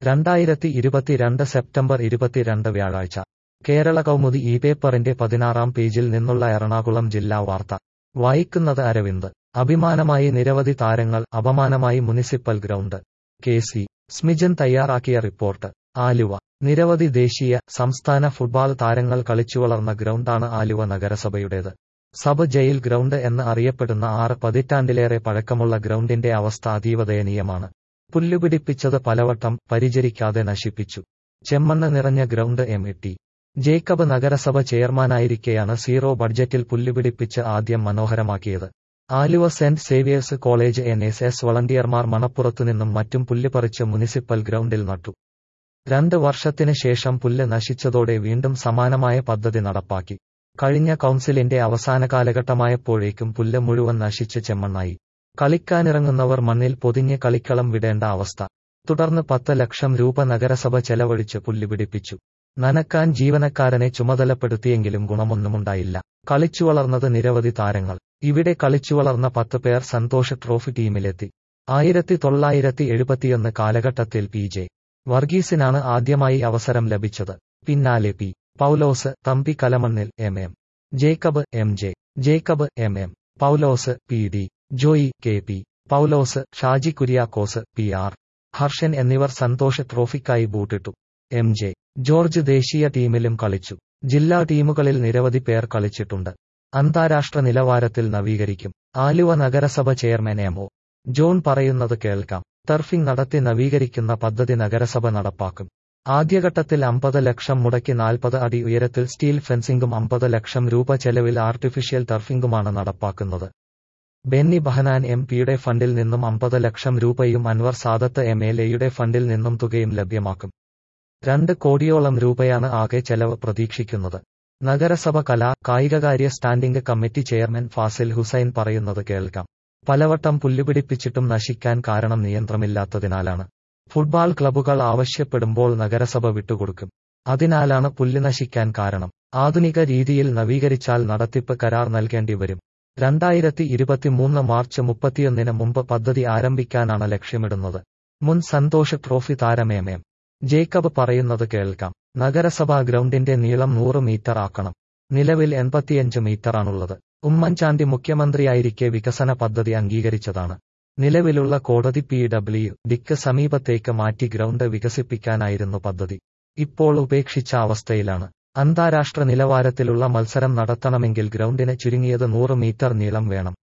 രണ്ടായിരത്തി ഇരുപത്തിരണ്ട് സെപ്റ്റംബർ ഇരുപത്തിരണ്ട് വ്യാഴാഴ്ച കേരള കൗമുദി ഈ പേപ്പറിന്റെ പതിനാറാം പേജിൽ നിന്നുള്ള എറണാകുളം ജില്ലാ വാർത്ത വായിക്കുന്നത് അരവിന്ദ് അഭിമാനമായി നിരവധി താരങ്ങൾ അപമാനമായി municipal ground K C Smijan തയ്യാറാക്കിയ റിപ്പോർട്ട് ആലുവ നിരവധി ദേശീയ സംസ്ഥാന ഫുട്ബോൾ താരങ്ങൾ കളിച്ചുവളർന്ന ഗ്രൗണ്ടാണ് ആലുവ നഗരസഭയുടേത് സബ് ജയിൽ ഗ്രൗണ്ട് എന്ന് അറിയപ്പെടുന്ന ആറ് പതിറ്റാണ്ടിലേറെ പഴക്കമുള്ള ഗ്രൗണ്ടിന്റെ അവസ്ഥ അതീവ ദയനീയമാണ് പുല്ലുപിടിപ്പിച്ചത് പലവട്ടം പരിചരിക്കാതെ നശിപ്പിച്ചു ചെമ്മണ്ണ് നിറഞ്ഞ ഗ്രൗണ്ട് എം ടി ജേക്കബ് നഗരസഭ ചെയർമാനായിരിക്കെയാണ് സീറോ ബഡ്ജറ്റിൽ പുല്ലുപിടിപ്പിച്ച് ആദ്യം മനോഹരമാക്കിയത് ആലുവ സെന്റ് Xavier's college N S S വളണ്ടിയർമാർ മണപ്പുറത്തുനിന്നും മറ്റും പുല്ലുപറിച്ച് മുനിസിപ്പൽ ഗ്രൗണ്ടിൽ നട്ടു രണ്ട് വർഷത്തിന് ശേഷം പുല്ല് നശിച്ചതോടെ വീണ്ടും സമാനമായ പദ്ധതി നടപ്പാക്കി കഴിഞ്ഞ കൗൺസിലിന്റെ അവസാന കാലഘട്ടമായപ്പോഴേക്കും പുല്ല് മുഴുവൻ നശിച്ച് ചെമ്മണ്ണായി കളിക്കാനിറങ്ങുന്നവർ മണ്ണിൽ പൊതിഞ്ഞ് കളിക്കളം വിടേണ്ട അവസ്ഥ തുടർന്ന് പത്ത് ലക്ഷം രൂപ നഗരസഭ ചെലവഴിച്ച് പുല്ലുപിടിപ്പിച്ചു നനക്കാൻ ജീവനക്കാരനെ ചുമതലപ്പെടുത്തിയെങ്കിലും ഗുണമൊന്നുമുണ്ടായില്ല കളിച്ചുവളർന്നത് നിരവധി താരങ്ങൾ ഇവിടെ കളിച്ചുവളർന്ന പത്ത് പേർ സന്തോഷ് ട്രോഫി ടീമിലെത്തി ആയിരത്തി തൊള്ളായിരത്തി എഴുപത്തിയൊന്ന് കാലഘട്ടത്തിൽ പി ജെ വർഗീസിനാണ് ആദ്യമായി അവസരം ലഭിച്ചത് പിന്നാലെ P Paulose Thampi Kalamannil M M Jacob M J Jacob M M Paulose P D Joy K P Paulose Shaji Kuriakose P R Harshan എന്നിവർ സന്തോഷ് ട്രോഫിക്കായി ബൂട്ടിട്ടു എം ജെ ജോർജ് ദേശീയ ടീമിലും കളിച്ചു ജില്ലാ ടീമുകളിൽ നിരവധി പേർ കളിച്ചിട്ടുണ്ട് അന്താരാഷ്ട്ര നിലവാരത്തിൽ നവീകരിക്കും ആലുവ നഗരസഭ ചെയർമാൻ എം ഒ ജോൺ പറയുന്നത് കേൾക്കാം ടർഫിംഗ് നടത്തി നവീകരിക്കുന്ന പദ്ധതി നഗരസഭ നടപ്പാക്കും ആദ്യഘട്ടത്തിൽ അമ്പത് ലക്ഷം മുടക്കി നാൽപ്പത് അടി ഉയരത്തിൽ സ്റ്റീൽ ഫെൻസിംഗും അമ്പത് ലക്ഷം രൂപ ചെലവിൽ ആർട്ടിഫിഷ്യൽ ടർഫിംഗുമാണ് നടപ്പാക്കുന്നത് ബെന്നി ബഹനാൻ എം പിയുടെ ഫണ്ടിൽ നിന്നും അമ്പത് ലക്ഷം രൂപയും അൻവർ സാദത്ത് എം എൽ എയുടെ ഫണ്ടിൽ നിന്നും തുകയും ലഭ്യമാക്കും രണ്ട് കോടിയോളം രൂപയാണ് ആകെ ചെലവ് പ്രതീക്ഷിക്കുന്നത് നഗരസഭ കലാ കായികകാര്യ standing committee chairman Fazil Hussain പറയുന്നത് കേൾക്കാം പലവട്ടം പുല്ലുപിടിപ്പിച്ചിട്ടും നശിക്കാൻ കാരണം നിയന്ത്രണമില്ലാത്തതിനാലാണ് ഫുട്ബോൾ ക്ലബ്ബുകൾ ആവശ്യപ്പെടുമ്പോൾ നഗരസഭ വിട്ടുകൊടുക്കും അതിനാലാണ് പുല്ല് നശിക്കാൻ കാരണം ആധുനിക രീതിയിൽ നവീകരിച്ചാൽ നടത്തിപ്പ് കരാർ നൽകേണ്ടി വരും രണ്ടായിരത്തി ഇരുപത്തിമൂന്ന് മാർച്ച് മുപ്പത്തിയൊന്നിന് മുമ്പ് പദ്ധതി ആരംഭിക്കാനാണ് ലക്ഷ്യമിടുന്നത് മുൻ സന്തോഷ് ട്രോഫി താരമേം എം ജേക്കബ് പറയുന്നത് കേൾക്കാം നഗരസഭാ ഗ്രൗണ്ടിന്റെ നീളം നൂറ് മീറ്റർ ആക്കണം നിലവിൽ എൺപത്തിയഞ്ച് മീറ്ററാണുള്ളത് ഉമ്മൻചാണ്ടി മുഖ്യമന്ത്രിയായിരിക്കെ വികസന പദ്ധതി അംഗീകരിച്ചതാണ് നിലവിലുള്ള കോടതി പി ഡബ്ല്യു ഡിക്ക് സമീപത്തേക്ക് മാറ്റി ഗ്രൗണ്ട് വികസിപ്പിക്കാനായിരുന്നു പദ്ധതി ഇപ്പോൾ ഉപേക്ഷിച്ച അവസ്ഥയിലാണ് അന്താരാഷ്ട്ര നിലവാരത്തിലുള്ള മത്സരം നടത്തണമെങ്കിൽ ഗ്രൗണ്ടിന് ചുരുങ്ങിയത് നൂറ് മീറ്റർ നീളം വേണം